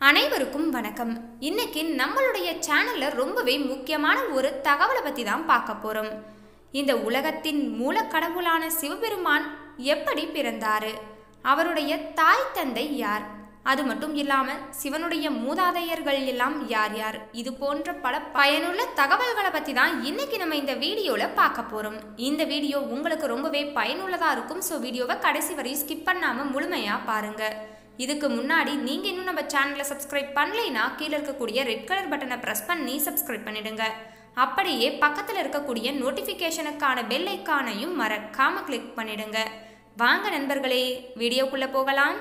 அனைவருக்கும் வணக்கம் இன்னைக்கு நம்மளுடைய சேனல்ல ரொம்பவே முக்கியமான ஒரு தகவலை பத்தி தான் பார்க்க போறோம் இந்த உலகத்தின் மூல கடவுளான சிவபெருமான் எப்படி பிறந்தாரு அவருடைய தாய் தந்தை யார் அது மட்டும் இல்லாம சிவனுடைய மூதாதையர்கள் எல்லாம் யார் யார் இது போன்ற பல பயனுள்ள தகவல்களை பத்தி தான் இன்னைக்கு நம்ம இந்த வீடியோல பார்க்க போறோம் இந்த வீடியோ உங்களுக்கு ரொம்பவே பயனுள்ளதா இருக்கும் ஸோ வீடியோவை கடைசி வரை ஸ்கிப் பண்ணாம முழுமையா பாருங்க இதுக்கு முன்னாடி நீங்கள் இன்னும் நம்ம சேனலை சப்ஸ்கிரைப் பண்ணலைன்னா கீழே இருக்கக்கூடிய ரெட் கலர் பட்டனை ப்ரெஸ் பண்ணி சப்ஸ்கிரைப் பண்ணிடுங்க அப்படியே பக்கத்தில் இருக்கக்கூடிய நோட்டிஃபிகேஷனுக்கான பெல் ஐக்கானையும் மறக்காம கிளிக் பண்ணிடுங்க வாங்க நண்பர்களே வீடியோக்குள்ளே போகலாம்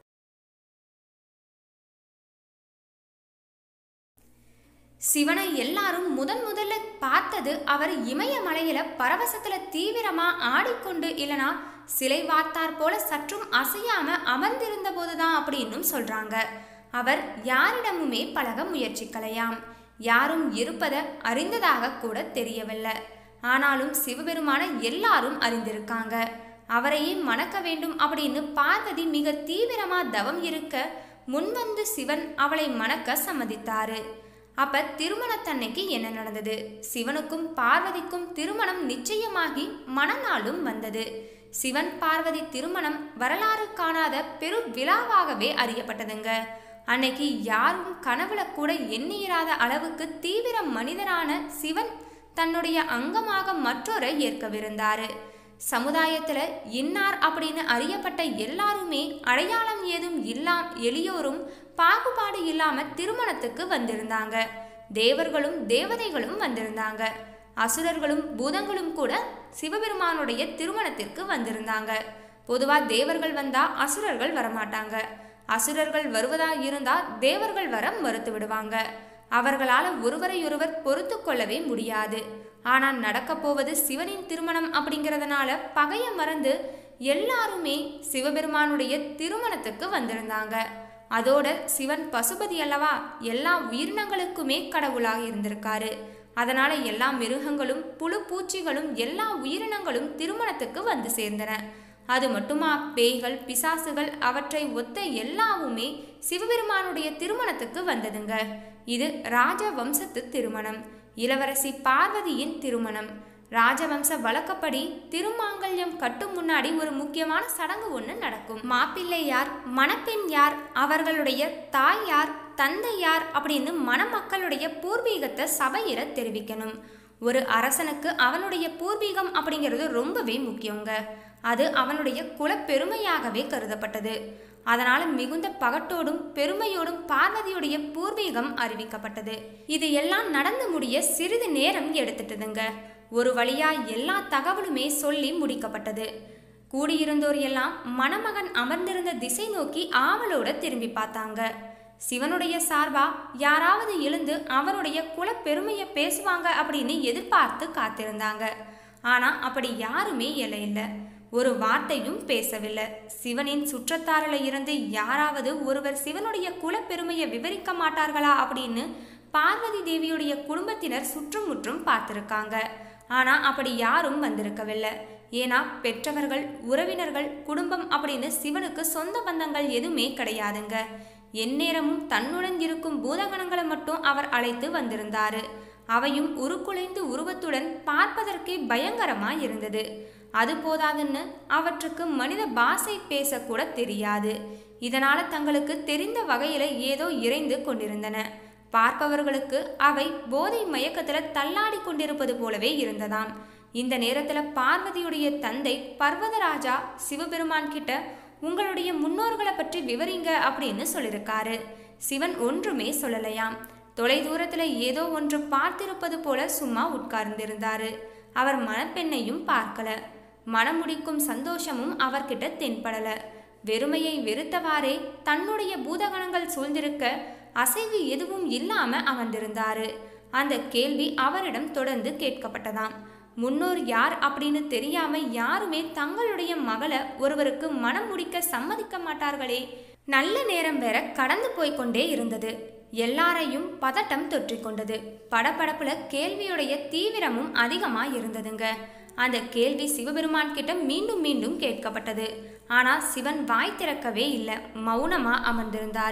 சிவனை எல்லாரும் முதன் முதல்ல பார்த்தது அவர் இமயமலையில பரவசத்துல தீவிரமா ஆடிக்கொண்டு இல்லனா சிலை வார்த்தார் போல சற்றும் அசையாம அமர்ந்திருந்த போதுதான் அப்படின்னும் சொல்றாங்க அவர் யாரிடமுமே பழக முயற்சிக்கலையாம் யாரும் இருப்பதை அறிந்ததாக கூட தெரியவில்லை ஆனாலும் சிவபெருமான எல்லாரும் அறிந்திருக்காங்க அவரையே மணக்க வேண்டும் அப்படின்னு பார்வதி மிக தீவிரமா தவம் இருக்க முன்வந்து சிவன் அவளை மணக்க சம்மதித்தாரு அப்ப திருமணத்தன்னைக்கு என்ன நடந்தது சிவனுக்கும் பார்வதிக்கும் திருமணம் நிச்சயமாகி மணநாளும் வந்தது சிவன் பார்வதி திருமணம் வரலாறு காணாத பெரு விழாவாகவே அறியப்பட்டதுங்க அன்னைக்கு யாரும் கனவுல கூட எண்ணியிராத அளவுக்கு தீவிர மனிதரான சிவன் தன்னுடைய அங்கமாக மற்றொரை ஏற்கவிருந்தாரு சமுதாயத்துல இன்னார் அப்படின்னு அறியப்பட்ட எல்லாருமே அடையாளம் ஏதும் இல்லாம் எளியோரும் பாகுபாடு இல்லாம திருமணத்துக்கு வந்திருந்தாங்க தேவர்களும் தேவதைகளும் வந்திருந்தாங்க அசுரர்களும் பூதங்களும் கூட சிவபெருமானுடைய திருமணத்திற்கு வந்திருந்தாங்க பொதுவா தேவர்கள் வந்தா அசுரர்கள் வரமாட்டாங்க அசுரர்கள் வருவதா இருந்தா தேவர்கள் வர மறுத்து விடுவாங்க அவர்களால் ஒருவரையொருவர் பொறுத்து கொள்ளவே முடியாது ஆனால் நடக்க போவது சிவனின் திருமணம் அப்படிங்கிறதுனால பகைய மறந்து எல்லாருமே சிவபெருமானுடைய திருமணத்துக்கு வந்திருந்தாங்க அதோட சிவன் பசுபதி அல்லவா எல்லா உயிரினங்களுக்குமே கடவுளாக இருந்திருக்காரு அதனால எல்லா மிருகங்களும் புழு பூச்சிகளும் எல்லா உயிரினங்களும் திருமணத்துக்கு வந்து சேர்ந்தன அது மட்டுமா பேய்கள் பிசாசுகள் அவற்றை ஒத்த எல்லாவுமே சிவபெருமானுடைய திருமணத்துக்கு வந்ததுங்க இது ராஜ வம்சத்து திருமணம் இளவரசி பார்வதியின் திருமணம் ராஜவம்ச வழக்கப்படி திருமாங்கல்யம் கட்டும் முன்னாடி ஒரு முக்கியமான சடங்கு ஒன்று நடக்கும் மாப்பிள்ளை யார் மணப்பெண் யார் அவர்களுடைய தாய் யார் தந்தை யார் அப்படின்னு மணமக்களுடைய பூர்வீகத்தை சபையில தெரிவிக்கணும் ஒரு அரசனுக்கு அவனுடைய பூர்வீகம் அப்படிங்கிறது ரொம்பவே முக்கியங்க அது அவனுடைய குலப்பெருமையாகவே கருதப்பட்டது அதனால மிகுந்த பகட்டோடும் பெருமையோடும் பார்வதியுடைய பூர்வீகம் அறிவிக்கப்பட்டது இது எல்லாம் நடந்து முடிய சிறிது நேரம் எடுத்துட்டதுங்க ஒரு வழியா எல்லா தகவலுமே சொல்லி முடிக்கப்பட்டது கூடியிருந்தோர் எல்லாம் மணமகன் அமர்ந்திருந்த திசை நோக்கி ஆவலோட திரும்பி பார்த்தாங்க சிவனுடைய சார்பா யாராவது எழுந்து அவனுடைய குலப்பெருமையை பேசுவாங்க அப்படின்னு எதிர்பார்த்து காத்திருந்தாங்க ஆனா அப்படி யாருமே இல்லை ஒரு வார்த்தையும் பேசவில்லை சிவனின் சுற்றத்தாரில் இருந்து யாராவது ஒருவர் சிவனுடைய குலப்பெருமையை விவரிக்க மாட்டார்களா அப்படின்னு பார்வதி தேவியுடைய குடும்பத்தினர் சுற்றுமுற்றும் பார்த்துருக்காங்க ஆனா அப்படி யாரும் வந்திருக்கவில்லை ஏன்னா பெற்றவர்கள் உறவினர்கள் குடும்பம் அப்படின்னு சிவனுக்கு சொந்த பந்தங்கள் எதுவுமே கிடையாதுங்க எந்நேரமும் தன்னுடன் இருக்கும் பூதகணங்களை மட்டும் அவர் அழைத்து வந்திருந்தாரு அவையும் உருக்குலைந்து உருவத்துடன் பார்ப்பதற்கே பயங்கரமாய் இருந்தது அது போதாதுன்னு அவற்றுக்கு மனித பாஷை பேசக்கூட தெரியாது இதனால தங்களுக்கு தெரிந்த வகையில ஏதோ இறைந்து கொண்டிருந்தன பார்ப்பவர்களுக்கு அவை போதை மயக்கத்துல தள்ளாடி கொண்டிருப்பது போலவே இருந்ததாம் இந்த நேரத்துல பார்வதியுடைய தந்தை பர்வதராஜா சிவபெருமான் கிட்ட உங்களுடைய முன்னோர்களை பற்றி விவரிங்க அப்படின்னு சொல்லியிருக்காரு சிவன் ஒன்றுமே சொல்லலையாம் தொலை தூரத்துல ஏதோ ஒன்று பார்த்திருப்பது போல சும்மா உட்கார்ந்திருந்தாரு அவர் மணப்பெண்ணையும் பார்க்கல மனமுடிக்கும் சந்தோஷமும் அவர்கிட்ட தென்படல வெறுமையை வெறுத்தவாறே தன்னுடைய பூதகணங்கள் சூழ்ந்திருக்க அசைவு எதுவும் இல்லாம அமர்ந்திருந்தாரு அந்த கேள்வி அவரிடம் தொடர்ந்து கேட்கப்பட்டதாம் முன்னோர் யார் அப்படின்னு தெரியாம யாருமே தங்களுடைய மகளை ஒருவருக்கு மனம் முடிக்க சம்மதிக்க மாட்டார்களே நல்ல நேரம் வேற கடந்து போய்கொண்டே இருந்தது எல்லாரையும் பதட்டம் தொற்றிக்கொண்டது படபடப்புல கேள்வியுடைய தீவிரமும் அதிகமா இருந்ததுங்க அந்த கேள்வி சிவபெருமான் கிட்ட மீண்டும் மீண்டும் கேட்கப்பட்டது ஆனா சிவன் வாய் திறக்கவே இல்லை மௌனமா அமர்ந்திருந்தாரு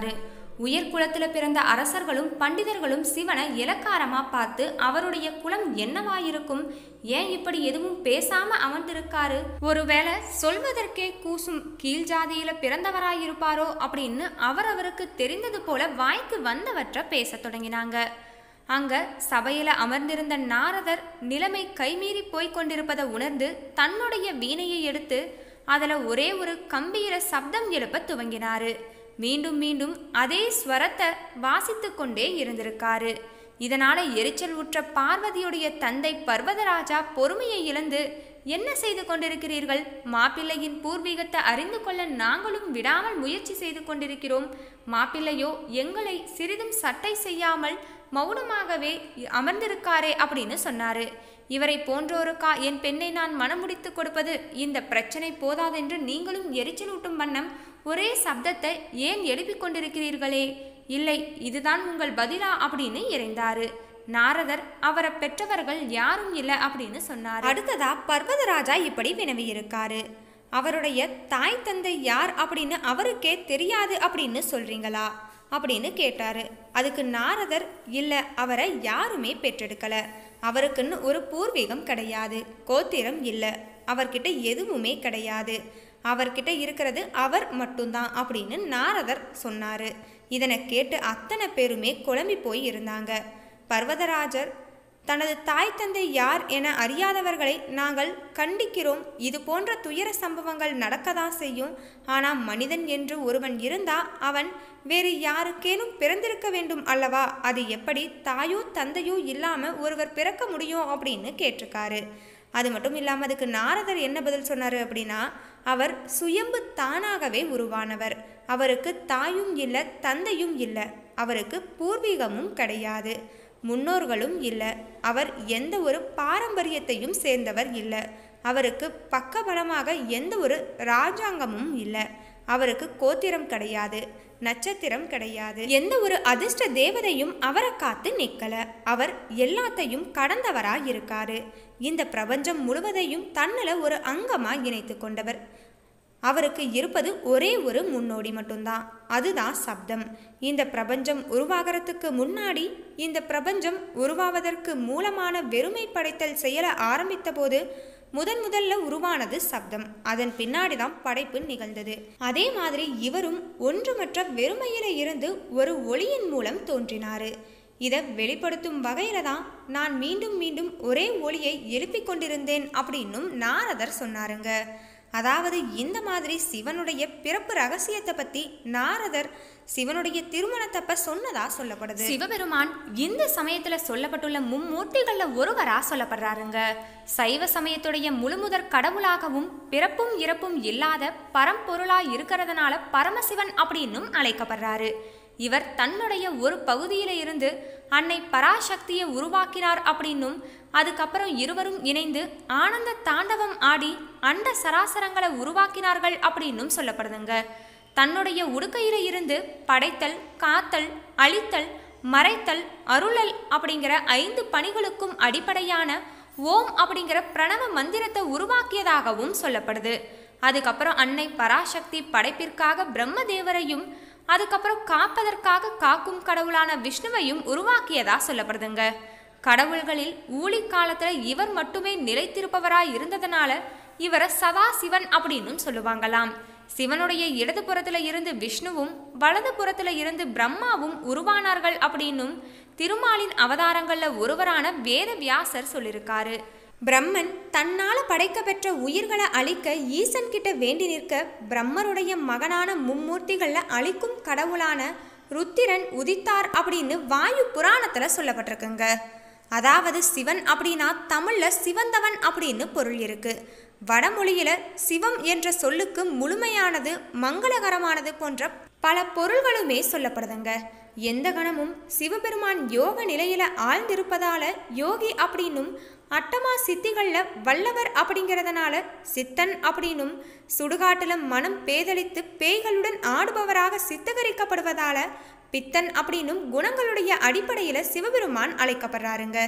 உயர்குலத்துல பிறந்த அரசர்களும் பண்டிதர்களும் சிவனை இலக்காரமா பார்த்து அவருடைய குலம் என்னவாயிருக்கும் ஏன் இப்படி எதுவும் பேசாம அமர்ந்திருக்காரு ஒருவேளை சொல்வதற்கே கூசும் கீழ் ஜாதியில பிறந்தவராயிருப்பாரோ அப்படின்னு அவரவருக்கு தெரிந்தது போல வாய்க்கு வந்தவற்றை பேசத் தொடங்கினாங்க அங்க சபையில அமர்ந்திருந்த நாரதர் நிலைமை கைமீறி போய்க் கொண்டிருப்பதை உணர்ந்து தன்னுடைய வீணையை எடுத்து அதுல ஒரே ஒரு கம்பீர சப்தம் எழுப்ப துவங்கினாரு மீண்டும் மீண்டும் அதே ஸ்வரத்தை வாசித்து கொண்டே இருந்திருக்காரு இதனால எரிச்சல் உற்ற பார்வதியுடைய தந்தை பர்வதராஜா பொறுமையை இழந்து என்ன செய்து கொண்டிருக்கிறீர்கள் மாப்பிள்ளையின் பூர்வீகத்தை அறிந்து கொள்ள நாங்களும் விடாமல் முயற்சி செய்து கொண்டிருக்கிறோம் மாப்பிள்ளையோ எங்களை சிறிதும் சட்டை செய்யாமல் மௌனமாகவே அமர்ந்திருக்காரே அப்படின்னு சொன்னாரு இவரை போன்றோருக்கா என் பெண்ணை நான் மனமுடித்து கொடுப்பது இந்த பிரச்சனை போதாதென்று நீங்களும் எரிச்சலூட்டும் வண்ணம் ஒரே சப்தத்தை ஏன் எழுப்பிக் கொண்டிருக்கிறீர்களே இல்லை இதுதான் உங்கள் பதிலா அப்படின்னு இறைந்தாரு நாரதர் அவரை பெற்றவர்கள் யாரும் இல்லை அப்படின்னு சொன்னார் அடுத்ததா பர்வதராஜா இப்படி வினவி இருக்காரு அவருடைய தாய் தந்தை யார் அப்படின்னு அவருக்கே தெரியாது அப்படின்னு சொல்றீங்களா அப்படின்னு கேட்டாரு அதுக்கு நாரதர் இல்லை அவரை யாருமே பெற்றெடுக்கல அவருக்குன்னு ஒரு பூர்வீகம் கிடையாது கோத்திரம் இல்லை அவர்கிட்ட எதுவுமே கிடையாது அவர்கிட்ட இருக்கிறது அவர் மட்டும்தான் அப்படின்னு நாரதர் சொன்னாரு இதனை கேட்டு அத்தனை பேருமே குழம்பி போய் இருந்தாங்க பர்வதராஜர் தனது தாய் தந்தை யார் என அறியாதவர்களை நாங்கள் கண்டிக்கிறோம் இது போன்ற துயர சம்பவங்கள் நடக்கதான் செய்யும் ஆனால் மனிதன் என்று ஒருவன் இருந்தா அவன் வேறு யாருக்கேனும் பிறந்திருக்க வேண்டும் அல்லவா அது எப்படி தாயோ தந்தையோ இல்லாம ஒருவர் பிறக்க முடியும் அப்படின்னு கேட்டிருக்காரு அது மட்டும் இல்லாமல் அதுக்கு நாரதர் என்ன பதில் சொன்னார் அப்படின்னா அவர் சுயம்பு தானாகவே உருவானவர் அவருக்கு தாயும் இல்லை தந்தையும் இல்லை அவருக்கு பூர்வீகமும் கிடையாது முன்னோர்களும் இல்லை அவர் எந்த ஒரு பாரம்பரியத்தையும் சேர்ந்தவர் இல்லை அவருக்கு பக்கபலமாக எந்த ஒரு ராஜாங்கமும் இல்லை அவருக்கு கோத்திரம் கிடையாது நட்சத்திரம் கிடையாது எந்த ஒரு அதிர்ஷ்ட தேவதையும் அவரை காத்து நிற்கல அவர் எல்லாத்தையும் கடந்தவரா இருக்காரு இந்த பிரபஞ்சம் முழுவதையும் தன்னில ஒரு அங்கமா இணைத்து கொண்டவர் அவருக்கு இருப்பது ஒரே ஒரு முன்னோடி மட்டும்தான் அதுதான் சப்தம் இந்த பிரபஞ்சம் உருவாகிறதுக்கு முன்னாடி இந்த பிரபஞ்சம் உருவாவதற்கு மூலமான வெறுமை படைத்தல் செயல ஆரம்பித்த போது முதன் முதல்ல உருவானது சப்தம் அதன் பின்னாடி தான் படைப்பு நிகழ்ந்தது அதே மாதிரி இவரும் ஒன்றுமற்ற வெறுமையில இருந்து ஒரு ஒளியின் மூலம் தோன்றினாரு இதை வெளிப்படுத்தும் வகையில தான் நான் மீண்டும் மீண்டும் ஒரே ஒளியை எழுப்பிக் கொண்டிருந்தேன் அப்படின்னும் நாரதர் சொன்னாருங்க அதாவது இந்த மாதிரி சிவனுடைய பிறப்பு ரகசியத்தை பத்தி நாரதர் சிவனுடைய திருமணத்தப்ப சொன்னதா சொல்லப்படுது சிவபெருமான் இந்த சமயத்துல சொல்லப்பட்டுள்ள மும்மூர்த்திகள்ல ஒருவரா சொல்லப்படுறாருங்க சைவ சமயத்துடைய முழுமுதற் கடவுளாகவும் பிறப்பும் இறப்பும் இல்லாத பரம்பொருளா இருக்கிறதுனால பரமசிவன் அப்படின்னும் அழைக்கப்படுறாரு இவர் தன்னுடைய ஒரு பகுதியில இருந்து அன்னை பராசக்தியை உருவாக்கினார் அப்படின்னும் அதுக்கப்புறம் இருவரும் இணைந்து ஆனந்த தாண்டவம் ஆடி அண்ட சராசரங்களை உருவாக்கினார்கள் அப்படின்னும் சொல்லப்படுதுங்க தன்னுடைய உடுக்கையில இருந்து படைத்தல் காத்தல் அழித்தல் மறைத்தல் அருளல் அப்படிங்கிற ஐந்து பணிகளுக்கும் அடிப்படையான ஓம் அப்படிங்கிற பிரணவ மந்திரத்தை உருவாக்கியதாகவும் சொல்லப்படுது அதுக்கப்புறம் அன்னை பராசக்தி படைப்பிற்காக பிரம்மதேவரையும் அதுக்கப்புறம் காப்பதற்காக காக்கும் கடவுளான விஷ்ணுவையும் உருவாக்கியதா சொல்லப்படுதுங்க கடவுள்களில் ஊழி காலத்துல இவர் மட்டுமே நிலைத்திருப்பவராய் இருந்ததனால இவரை சதா சிவன் அப்படின்னும் சொல்லுவாங்களாம் சிவனுடைய இடது புறத்துல இருந்து விஷ்ணுவும் வலது புறத்துல இருந்து பிரம்மாவும் உருவானார்கள் அப்படின்னும் திருமாலின் அவதாரங்கள்ல ஒருவரான வேத வியாசர் சொல்லியிருக்காரு பிரம்மன் தன்னால படைக்க பெற்ற உயிர்களை அழிக்க ஈசன் கிட்ட வேண்டி நிற்க பிரம்மருடைய மகனான மும்மூர்த்திகள்ல அழிக்கும் கடவுளான ருத்திரன் உதித்தார் அப்படின்னு வாயு புராணத்துல சொல்லப்பட்டிருக்குங்க அதாவது சிவன் அப்படின்னா தமிழ்ல சிவந்தவன் அப்படின்னு பொருள் இருக்கு வடமொழியில சிவம் என்ற சொல்லுக்கு முழுமையானது மங்களகரமானது போன்ற பல பொருள்களுமே சொல்லப்படுதுங்க எந்த கணமும் சிவபெருமான் யோக நிலையில ஆழ்ந்திருப்பதால யோகி அப்படின்னும் அட்டமா சித்திகள்ல வல்லவர் அப்படிங்கிறதுனால சித்தன் அப்படின்னும் சுடுகாட்டுல மனம் பேதலித்து பேய்களுடன் ஆடுபவராக சித்தகரிக்கப்படுவதால பித்தன் அப்படின்னும் குணங்களுடைய அடிப்படையில சிவபெருமான் அழைக்கப்படுறாருங்க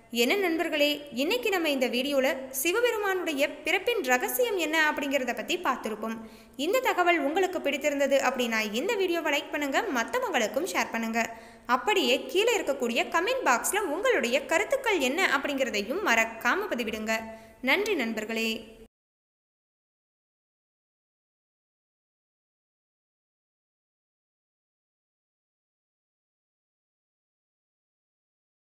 என்ன நண்பர்களே இன்னைக்கு நம்ம இந்த வீடியோவில் சிவபெருமானுடைய பிறப்பின் ரகசியம் என்ன அப்படிங்கிறத பற்றி பார்த்துருப்போம் இந்த தகவல் உங்களுக்கு பிடித்திருந்தது அப்படின்னா இந்த வீடியோவை லைக் பண்ணுங்க மற்றவங்களுக்கும் ஷேர் பண்ணுங்க அப்படியே கீழே இருக்கக்கூடிய கமெண்ட் பாக்ஸில் உங்களுடைய கருத்துக்கள் என்ன அப்படிங்கிறதையும் மறக்காம பதிவிடுங்க நன்றி நண்பர்களே